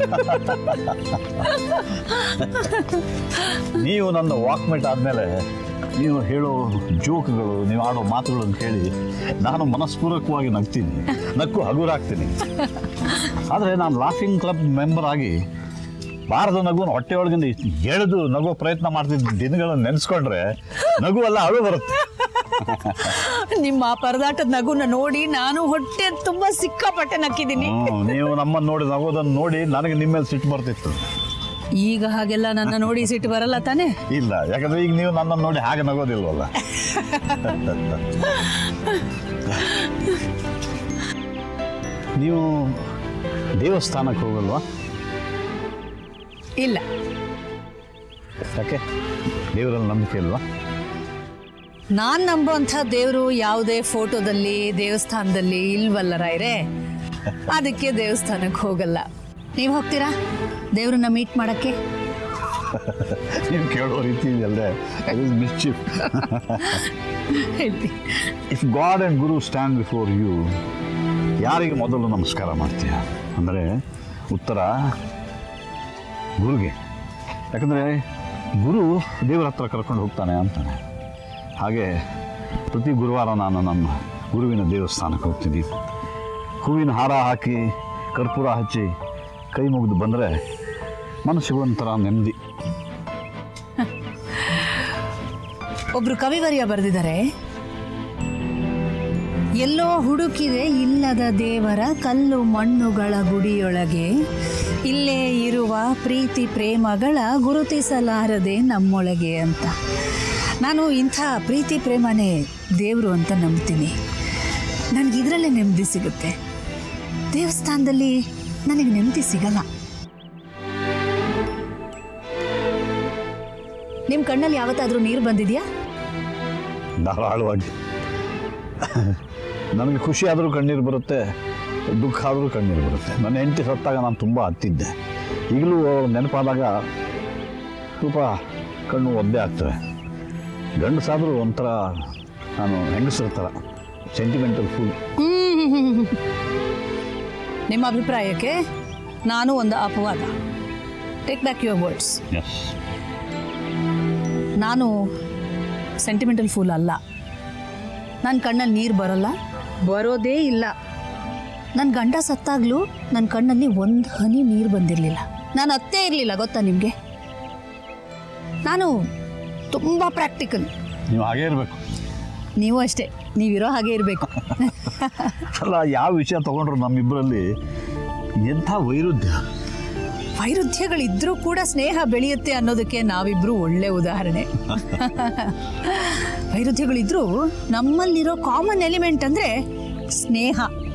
ನೀವು ನನ್ನ ವಾಕ್ಮೇಟ್ ಆದಮೇಲೆ ನೀವು ಹೇಳೋ ಜೋಕ್ಗಳು ನೀವು ಆಡೋ ಮಾತುಗಳನ್ನು ಕೇಳಿ ನಾನು ಮನಸ್ಪೂರ್ವಕವಾಗಿ ನಗ್ತೀನಿ ನಕ್ಕು ಹಗುರಾಗ್ತೀನಿ ಆದರೆ ನಾನು ಲಾಫಿಂಗ್ ಕ್ಲಬ್ ಮೆಂಬರ್ ಆಗಿ ಬಾರದ ನಗುನ ಹೊಟ್ಟೆ ಒಳಗಿಂದ ಎಳೆದು ನಗೋ ಪ್ರಯತ್ನ ಮಾಡ್ತಿದ್ದ ದಿನಗಳನ್ನು ನೆನೆಸ್ಕೊಂಡ್ರೆ ನಗು ಅಲ್ಲ ಅಳು ಬರುತ್ತೆ ನಿಮ್ಮ ಆ ಪರದಾಟದ ನಗುನ ನೋಡಿ ನಾನು ಹೊಟ್ಟೆ ತುಂಬಾ ಸಿಕ್ಕಾಪಟ್ಟೆ ನಕ್ಕಿದ್ದೀನಿ ಹ್ಮ್, ನೀವು ನಮ್ಮನ್ನು ನೋಡಿ ನಗೋದನ್ನು ನೋಡಿ ನನಗೆ ನಿಮ್ಮ ಮೇಲೆ ಸಿಟ್ಟು ಬರ್ತಿತ್ತು ಈಗ ಹಾಗೆಲ್ಲ ನನ್ನ ನೋಡಿ ಸಿಟ್ಟು ಬರಲ್ಲ ತಾನೆ ಇಲ್ಲ ಯಾಕಂದ್ರೆ ಈಗ ನೀವು ನನ್ನನ್ನು ನೋಡಿ ಹಾಗೆ ನಗೋದಿಲ್ವಲ್ಲ ನೀವು ದೇವಸ್ಥಾನಕ್ಕೆ ಹೋಗಲ್ವಾ ಇಲ್ಲ ಯಾಕೆ ದೇವರಲ್ಲಿ ನಂಬಿಕೆ ಇಲ್ವಾ ನಾನ್ ನಂಬುವಂಥ ದೇವರು ಯಾವುದೇ ಫೋಟೋದಲ್ಲಿ ದೇವಸ್ಥಾನದಲ್ಲಿ ಇಲ್ವಲ್ಲ ರಾಯ್ರೆ ಅದಕ್ಕೆ ದೇವಸ್ಥಾನಕ್ಕೆ ಹೋಗಲ್ಲ ನೀವು ಹೋಗ್ತೀರಾ ದೇವ್ರನ್ನ ಮೀಟ್ ಮಾಡಕ್ಕೆ ನೀವು ಕೇಳೋ ರೀತಿ ಇದೆಯಲ್ಲದೆ ಇಸ್ ಮಿಸ್ಚಿಫ್ ಹೇಳಿ if God and guru stand before you ಯಾರಿಗೆ ಮೊದಲು ನಮಸ್ಕಾರ ಮಾಡ್ತೀಯ ಅಂದರೆ ಉತ್ತರ ಗುರುಗೆ ಯಾಕಂದರೆ ಗುರು ದೇವರ ಹತ್ರ ಕರ್ಕೊಂಡು ಹೋಗ್ತಾನೆ ಅಂತಾನೆ ಹಾಗೆ ಪ್ರತಿ ಗುರುವಾರ ನಾನು ನಮ್ಮ ಗುರುವಿನ ದೇವಸ್ಥಾನಕ್ಕೆ ಹೋಗ್ತೀನಿ ಹೂವಿನ ಹಾರ ಹಾಕಿ ಕರ್ಪೂರ ಹಚ್ಚಿ ಕೈ ಮುಗಿದು ಬಂದರೆ ಮನಸ್ಸಿಗೆ ಒಂಥರ ನೆಮ್ಮದಿ ಒಬ್ರು ಕವಿವರ್ಯ ಬರೆದಿದ್ದಾರೆ ಎಲ್ಲೋ ಹುಡುಕಿದೆ ಇಲ್ಲದ ದೇವರ ಕಲ್ಲು ಮಣ್ಣುಗಳ ಗುಡಿಯೊಳಗೆ ಇಲ್ಲೇ ಇರುವ ಪ್ರೀತಿ ಪ್ರೇಮಗಳ ಗುರುತಿಸಲಾರದೆ ನಮ್ಮೊಳಗೆ ಅಂತ ನಾನು ಇಂಥ ಪ್ರೀತಿ ಪ್ರೇಮನೇ ದೇವರು ಅಂತ ನಂಬ್ತೀನಿ ನನಗೆ ಇದರಲ್ಲೇ ನೆಮ್ಮದಿ ಸಿಗುತ್ತೆ ದೇವಸ್ಥಾನದಲ್ಲಿ ನನಗೆ ನೆಮ್ಮದಿ ಸಿಗಲ್ಲ ನಿಮ್ಮ ಕಣ್ಣಲ್ಲಿ ಯಾವತ್ತಾದರೂ ನೀರು ಬಂದಿದೆಯಾ ಧಾರಾಳವಾಗಿ ನನಗೆ ಖುಷಿ ಆದರೂ ಕಣ್ಣೀರು ಬರುತ್ತೆ ದುಃಖ ಆದರೂ ಕಣ್ಣೀರು ಬರುತ್ತೆ ನನ್ನ ಹೆಂಡತಿ ಸತ್ತಾಗ ನಾನು ತುಂಬ ಹತ್ತಿದ್ದೆ ಈಗಲೂ ಅವ್ಳು ನೆನಪಾದಾಗ ಸ್ವಲ್ಪ ಕಣ್ಣು ಒದ್ದೆ ಆಗ್ತವೆ ಗಂಡಸಾದರೂ ಒಂಥರ ನಾನು ಹೆಂಗಸರ ಥರ ಸೆಂಟಿಮೆಂಟಲ್ ಫುಲ್ ನಿಮ್ಮ ಅಭಿಪ್ರಾಯಕ್ಕೆ ನಾನು ಒಂದು ಅಪವಾದ take back your words as ನಾನು ಸೆಂಟಿಮೆಂಟಲ್ ಫೂಲ್ ಅಲ್ಲ ನನ್ನ ಕಣ್ಣಲ್ಲಿ ನೀರು ಬರಲ್ಲ ಬರೋದೇ ಇಲ್ಲ ನನ್ನ ಗಂಡ ಸತ್ತಾಗ್ಲೂ ನನ್ನ ಕಣ್ಣಲ್ಲಿ ಒಂದು ಹನಿ ನೀರು ಬಂದಿರಲಿಲ್ಲ ನಾನು ಅತ್ತೇ ಇರಲಿಲ್ಲ ಗೊತ್ತಾ ನಿಮಗೆ ನಾನು ತುಂಬ ಪ್ರಾಕ್ಟಿಕಲ್ ನೀವು ಹಾಗೇ ಇರಬೇಕು ನೀವು ಅಷ್ಟೇ ನೀವಿರೋ ಹಾಗೆ ಇರಬೇಕು ಅಲ್ಲ ಯಾವ ವಿಷಯ ತೊಗೊಂಡ್ರು ನಮ್ಮಿಬ್ಬರಲ್ಲಿ ಎಂಥ ವೈರುಧ್ಯ ವೈರುಧ್ಯಗಳಿದ್ರೂ ಕೂಡ ಸ್ನೇಹ ಬೆಳೆಯುತ್ತೆ ಅನ್ನೋದಕ್ಕೆ ನಾವಿಬ್ರು ಒಳ್ಳೆ ಉದಾಹರಣೆ ವೈರುಧ್ಯಗಳಿದ್ರೂ ನಮ್ಮಲ್ಲಿರೋ ಕಾಮನ್ ಎಲಿಮೆಂಟ್ ಅಂದ್ರೆ ಸ್ನೇಹ